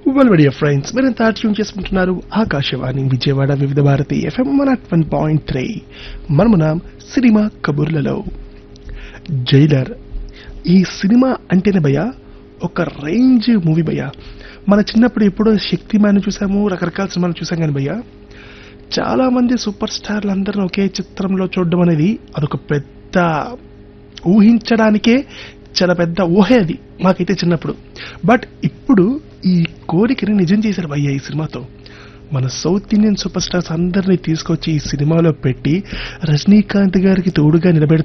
well media friends మీరంతా tune చేసుకుంటున్నారు Akashvani Vijayawada Vividh Bharati FM one at one point three మనమునాం cinema కబుర్లలో జైలర్ ఈ సినిమా అంటేనే భయ ఒక రేంజ్ మూవీ భయ మన చిన్నప్పుడు ఎప్పుడో శక్తిమాన్ చూసాము రకరకాల సినిమాలు చూసాం కానీ భయ్య చాలా మంది సూపర్ స్టార్లు అందరిని ఒకే చిత్రంలో చూడడం అనేది అదొక పెద్ద ఊహించడానికే చాలా పెద్ద ఊహే అది మాకైతే చిన్నప్పుడు బట్ ఇప్పుడు ఈ కోరికని నిజం చేశారు భయ్య ఈ సినిమాతో మన సౌత్ ఇండియన్ సూపర్ స్టార్స్ అందరినీ తీసుకొచ్చి ఈ సినిమాలో పెట్టి రజనీకాంత్ గారికి తోడుగా నిలబెడుతూ